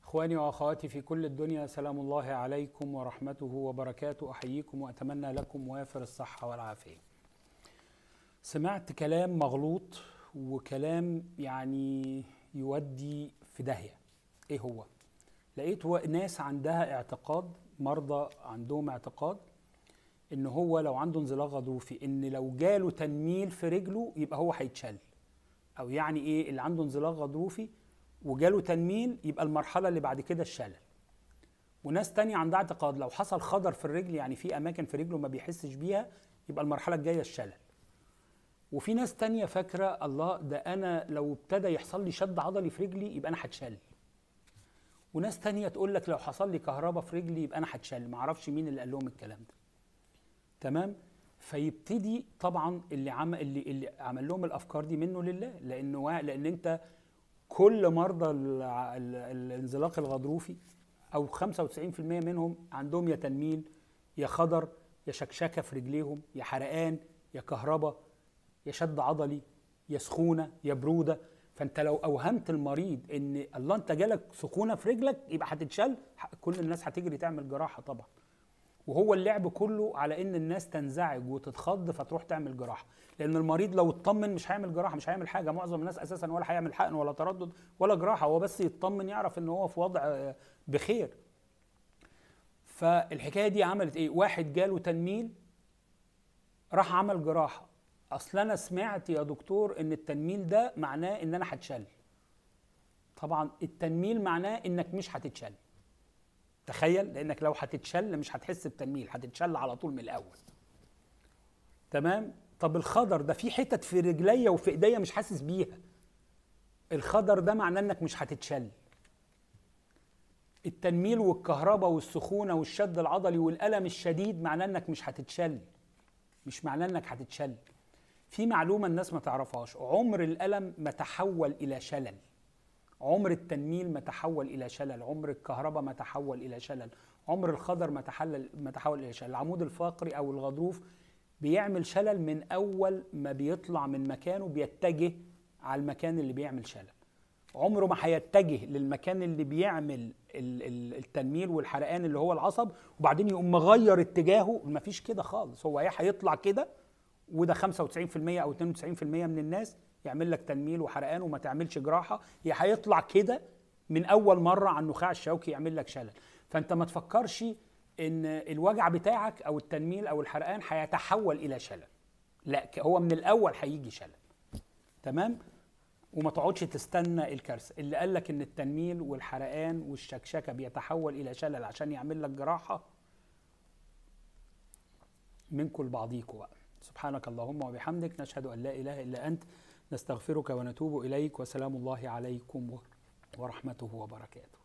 إخواني وأخواتي في كل الدنيا سلام الله عليكم ورحمته وبركاته أحييكم وأتمنى لكم وافر الصحة والعافية سمعت كلام مغلوط وكلام يعني يودي في داهية إيه هو؟ لقيت و- ناس عندها اعتقاد مرضى عندهم اعتقاد ان هو لو عنده انزلاق غضروفي ان لو جاله تنميل في رجله يبقى هو هيتشل او يعني ايه اللي عنده انزلاق غضروفي وجاله تنميل يبقى المرحله اللي بعد كده الشلل وناس تانية عندها اعتقاد لو حصل خضر في الرجل يعني في اماكن في رجله ما بيحسش بيها يبقى المرحله الجايه الشلل وفي ناس تانية فاكره الله ده انا لو ابتدى يحصل لي شد عضلي في رجلي يبقى انا هتشل وناس تانية تقول لك لو حصل لي كهرباء في رجلي يبقى انا هتشل ما اعرفش مين اللي قال لهم الكلام ده تمام فيبتدي طبعا اللي عمل اللي اللي عمل لهم الافكار دي منه لله لانه وا- لان انت كل مرضى الع- ال- ال- الانزلاق الغضروفي او 95% منهم عندهم يا تنميل يا خضر يا شكشكه في رجليهم يا حرقان يا كهرباء يا شد عضلي يا سخونه يا بروده فانت لو اوهمت المريض ان الله انت جالك سخونه في رجلك يبقى هتتشل ح- كل الناس هتجري تعمل جراحه طبعا وهو اللعب كله على ان الناس تنزعج وتتخض فتروح تعمل جراحه لان المريض لو اطمن مش هيعمل جراحه مش هيعمل حاجه معظم الناس اساسا ولا هيعمل حقن ولا تردد ولا جراحه هو بس يطمن يعرف ان هو في وضع آه، بخير فالحكايه دي عملت ايه واحد جاله تنميل راح عمل جراحه اصل انا سمعت يا دكتور ان التنميل ده معناه ان انا هتشل طبعا التنميل معناه انك مش هتتشل تخيل لانك لو هتتشل مش هتحس بتنميل هتتشل على طول من الاول تمام طب الخضر ده في حتت في رجليا وفي ايديا مش حاسس بيها الخضر ده معناه انك مش هتتشل التنميل والكهرباء والسخونه والشد العضلي والالم الشديد معناه انك مش هتتشل مش معناه انك هتتشل في معلومه الناس ما تعرفهاش عمر الالم ما تحول الى شلل عمر التنميل ما تحول الى شلل عمر الكهرباء ما تحول الى شلل عمر الخضر ما تحلل ما تحول الى شلل العمود الفقري او الغضروف بيعمل شلل من اول ما بيطلع من مكانه بيتجه على المكان اللي بيعمل شلل عمره ما هيتجه للمكان اللي بيعمل ال- ال- التنميل والحرقان اللي هو العصب وبعدين يقوم مغير اتجاهه مفيش كده خالص هو يا هيطلع كده وده 95% او 92% من الناس يعمل لك تنميل وحرقان وما تعملش جراحه يا هيطلع كده من اول مره على النخاع الشوكي يعمل لك شلل فانت ما تفكرش ان الوجع بتاعك او التنميل او الحرقان هيتحول الى شلل لا ك- هو من الاول هيجي شلل تمام وما تقعدش تستنى الكارثه اللي قال لك ان التنميل والحرقان والشكشكه بيتحول الى شلل عشان يعمل لك جراحه منكم لبعضيكم بقى سبحانك اللهم وبحمدك نشهد ان لا اله الا انت نستغفرك ونتوب اليك وسلام الله عليكم ورحمته وبركاته